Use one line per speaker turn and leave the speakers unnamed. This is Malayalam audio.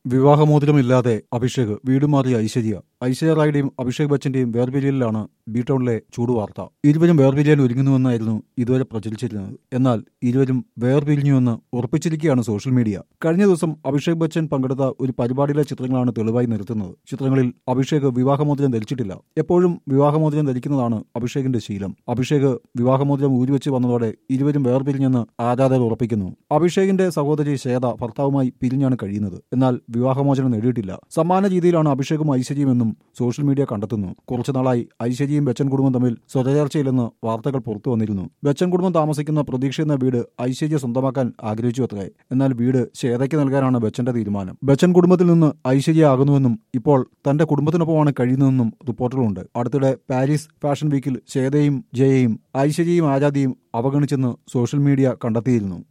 വിവാഹമോതിരമില്ലാതെ അഭിഷേക് വീട് മാറിയ ഐശ്വര്യ ഐശ്വര്യ റായുടെയും അഭിഷേക് ബച്ചന്റെയും വേർപിരിയലിലാണ് ബി ടൗണിലെ ചൂടുവാർത്ത ഇരുവരും വേർപിരിയാൻ ഒരുങ്ങുന്നുവെന്നായിരുന്നു ഇതുവരെ പ്രചരിച്ചിരുന്നത് എന്നാൽ ഇരുവരും വേർപിരിഞ്ഞുവെന്ന് ഉറപ്പിച്ചിരിക്കുകയാണ് സോഷ്യൽ മീഡിയ കഴിഞ്ഞ ദിവസം അഭിഷേക് ബച്ചൻ പങ്കെടുത്ത ഒരു പരിപാടിയിലെ ചിത്രങ്ങളാണ് തെളിവായി നിർത്തുന്നത് ചിത്രങ്ങളിൽ അഭിഷേക് വിവാഹമോതിരം ധരിച്ചിട്ടില്ല എപ്പോഴും വിവാഹമോതിരം ധരിക്കുന്നതാണ് അഭിഷേകിന്റെ ശീലം അഭിഷേക് വിവാഹമോതിരം ഊരിവെച്ച് വന്നതോടെ ഇരുവരും വേർപിരിഞ്ഞെന്ന് ആരാധകർ ഉറപ്പിക്കുന്നു അഭിഷേകിന്റെ സഹോദരി ശ്വേത ഭർത്താവുമായി പിരിഞ്ഞാണ് കഴിയുന്നത് എന്നാൽ വിവാഹമോചനം നേടിയിട്ടില്ല സമാന രീതിയിലാണ് അഭിഷേകും ഐശ്വര്യമെന്നും സോഷ്യൽ മീഡിയ കണ്ടെത്തുന്നു കുറച്ചുനാളായി ഐശ്വര്യയും ബച്ചൻ കുടുംബം തമ്മിൽ സ്വരചേർച്ചയിലെന്ന് വാർത്തകൾ പുറത്തു വന്നിരുന്നു ബച്ചൻ കുടുംബം താമസിക്കുന്ന പ്രതീക്ഷ എന്ന വീട് ഐശ്വര്യ സ്വന്തമാക്കാൻ ആഗ്രഹിച്ചു അത്രേ എന്നാൽ വീട് ശ്വേതയ്ക്ക് നൽകാനാണ് ബച്ചന്റെ തീരുമാനം ബച്ചൻ കുടുംബത്തിൽ നിന്ന് ഐശ്വര്യ ആകുന്നുവെന്നും ഇപ്പോൾ തന്റെ കുടുംബത്തിനൊപ്പമാണ് കഴിയുന്നതെന്നും റിപ്പോർട്ടുകളുണ്ട് അടുത്തിടെ പാരീസ് ഫാഷൻ വീക്കിൽ ശ്വേതയും ജയയും ഐശ്വര്യയും ആരാധ്യയും അവഗണിച്ചെന്ന് സോഷ്യൽ മീഡിയ കണ്ടെത്തിയിരുന്നു